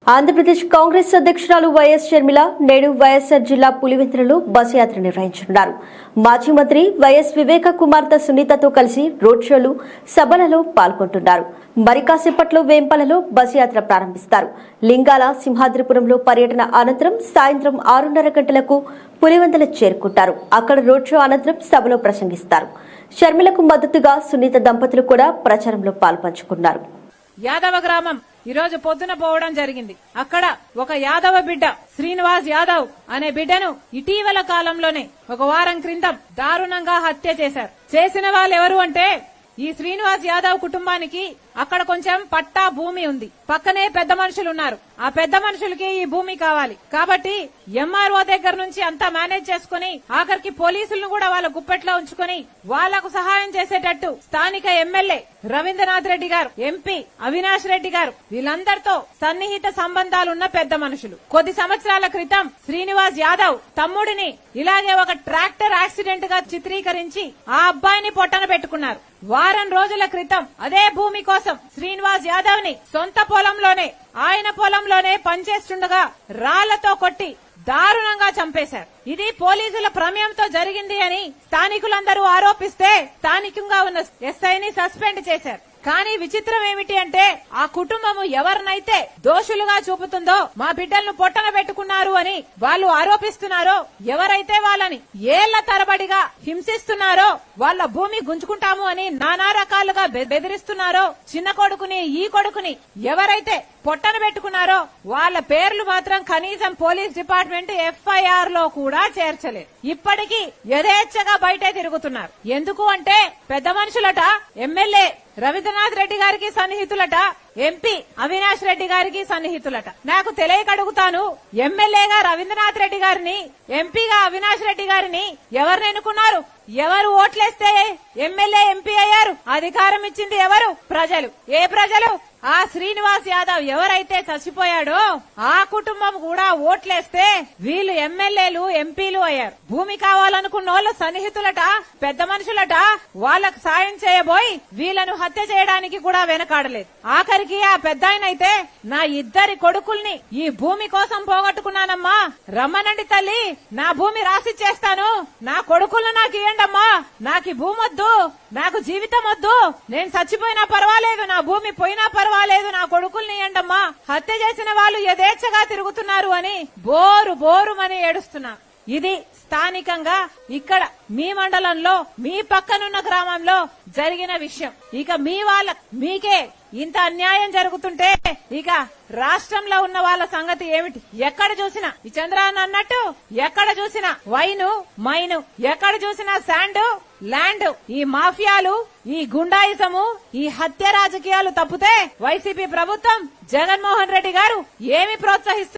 ఆంధ్రప్రదేశ్ కాంగ్రెస్ అధ్యక్షురాలు వైఎస్ షర్మిల నేడు వైఎస్ఆర్ జిల్లా పులివెందులలో బస్సు యాత్ర నిర్వహించనున్నారు మాజీ మంత్రి వైఎస్ వివేక కుమార్తె సునీతతో కలిసి రోడ్ షోలు సభలలో పాల్గొంటున్నారు మరి కాసేపట్లో వేంపలలో బస్సు యాత్ర ప్రారంభిస్తారు లింగాల సింహాద్రిపురంలో పర్యటన అనంతరం సాయంత్రం ఆరున్నర గంటలకు పులివెందుల చేరుకుంటారు అక్కడ రోడ్ షో అనంతరం సభలో ప్రసంగిస్తారు షర్మిలకు మద్దతుగా సునీత దంపతులు కూడా ప్రచారంలో పాల్పంచుకున్నారు యాదవ గ్రామం ఈ రోజు పొద్దున పోవడం జరిగింది అక్కడ ఒక యాదవ బిడ్డ శ్రీనివాస్ యాదవ్ అనే బిడ్డను ఇటీవల కాలంలోనే ఒక వారం క్రితం దారుణంగా హత్య చేశారు చేసిన వాళ్ళు ఎవరు అంటే ఈ శ్రీనివాస్ యాదవ్ కుటుంబానికి అక్కడ కొంచెం పట్టా భూమి ఉంది పక్కనే పెద్ద మనుషులు ఉన్నారు ఆ పెద్ద మనుషులకి ఈ భూమి కావాలి కాబట్టి ఎంఆర్ఓ దగ్గర నుంచి అంతా మేనేజ్ చేసుకుని ఆఖరికి పోలీసులను కూడా వాళ్ళ గుప్పెట్లో ఉంచుకొని వాళ్లకు సహాయం చేసేటట్టు స్థానిక ఎమ్మెల్యే రవీంద్రనాథ్ రెడ్డి గారు ఎంపీ అవినాష్ రెడ్డి గారు వీళ్ళందరితో సన్నిహిత సంబంధాలున్న పెద్ద మనుషులు కొద్ది సంవత్సరాల క్రితం శ్రీనివాస్ యాదవ్ తమ్ముడిని ఇలాగే ఒక ట్రాక్టర్ యాక్సిడెంట్ గా చిత్రీకరించి ఆ అబ్బాయిని పొట్టన పెట్టుకున్నారు వారం రోజుల క్రితం అదే భూమి కోసం శ్రీనివాస్ యాదవ్ ని సొంత పొలంలోనే ఆయన పొలంలోనే పనిచేస్తుండగా రాళ్లతో కొట్టి దారుణంగా చంపేశారు ఇది పోలీసుల ప్రమేయంతో జరిగింది అని స్థానికులందరూ ఆరోపిస్తే స్థానికంగా ఉన్న ఎస్ఐని సస్పెండ్ చేశారు కానీ విచిత్రం ఏమిటి అంటే ఆ కుటుంబము ఎవరినైతే దోషులుగా చూపుతుందో మా బిడ్డలను పొట్టన పెట్టుకున్నారు అని వాళ్ళు ఆరోపిస్తున్నారో ఎవరైతే వాళ్ళని ఏళ్ల తరబడిగా హింసిస్తున్నారో వాళ్ళ భూమి గుంజుకుంటాము అని నానా రకాలుగా బె- బెదిరిస్తున్నారో చిన్న కొడుకుని ఈ కొడుకుని ఎవరైతే పొట్టన పెట్టుకున్నారో వాళ్ళ పేర్లు మాత్రం కనీసం పోలీస్ డిపార్ట్మెంట్ ఎఫ్ఐఆర్ లో కూడా చేర్చలేదు ఇప్పటికీ యథేచ్ఛగా బయటే తిరుగుతున్నారు ఎందుకు అంటే పెద్ద మనుషులట ఎమ్మెల్యే రవీంద్రనాథ్ రెడ్డి గారికి సన్నిహితులట ఎంపీ అవినాష్ రెడ్డి గారికి సన్నిహితులట నాకు తెలియక అడుగుతాను ఎమ్మెల్యేగా రవీంద్రనాథ్ రెడ్డి గారిని ఎంపీగా అవినాష్ రెడ్డి గారిని ఎవరిని ఎన్నుకున్నారు ఎవరు ఓట్లేస్తే ఎమ్మెల్యే ఎంపీ అయ్యారు అధికారం ఇచ్చింది ఎవరు ప్రజలు ఏ ప్రజలు ఆ శ్రీనివాస్ యాదవ్ ఎవరైతే చచ్చిపోయాడో ఆ కుటుంబం కూడా ఓట్లేస్తే వీళ్ళు ఎమ్మెల్యేలు ఎంపీలు అయ్యారు భూమి కావాలనుకున్న వాళ్ళు సన్నిహితులట పెద్ద మనుషులట వాళ్ళకు సాయం చేయబోయి వీళ్ళను హత్య చేయడానికి కూడా వెనకాడలేదు ఆఖరికి ఆ పెద్ద అయితే నా ఇద్దరి కొడుకుల్ని ఈ భూమి కోసం పోగొట్టుకున్నానమ్మా రమ్మనండి తల్లి నా భూమి రాసి చేస్తాను నా కొడుకులను నాకు ఇవ్వండమ్మా నాకు ఈ భూమి వద్దు నాకు జీవితం వద్దు నేను చచ్చిపోయినా పర్వాలేదు నా భూమి పోయినా పర్వాలేదు నా కొడుకుల్ని ఇవ్వండమ్మా హత్య చేసిన వాళ్ళు యథేచ్ఛగా తిరుగుతున్నారు అని బోరు బోరుమని ఏడుస్తున్నారు ఇది స్థానికంగా ఇక్కడ మీ మండలంలో మీ పక్కనున్న గ్రామంలో జరిగిన విషయం ఇక మీ వాళ్ళ మీకే ఇంత అన్యాయం జరుగుతుంటే ఇక రాష్ట్రంలో ఉన్న వాళ్ళ సంగతి ఏమిటి ఎక్కడ చూసినా ఈ చంద్రాన్న అన్నట్టు ఎక్కడ చూసినా వైను మైను ఎక్కడ చూసినా శాండ్ ల్యాండ్ ఈ మాఫియాలు ఈ గుండాయిజము ఈ హత్య రాజకీయాలు తప్పితే వైసీపీ ప్రభుత్వం జగన్మోహన్ రెడ్డి గారు ఏమి ప్రోత్సహిస్తున్నారు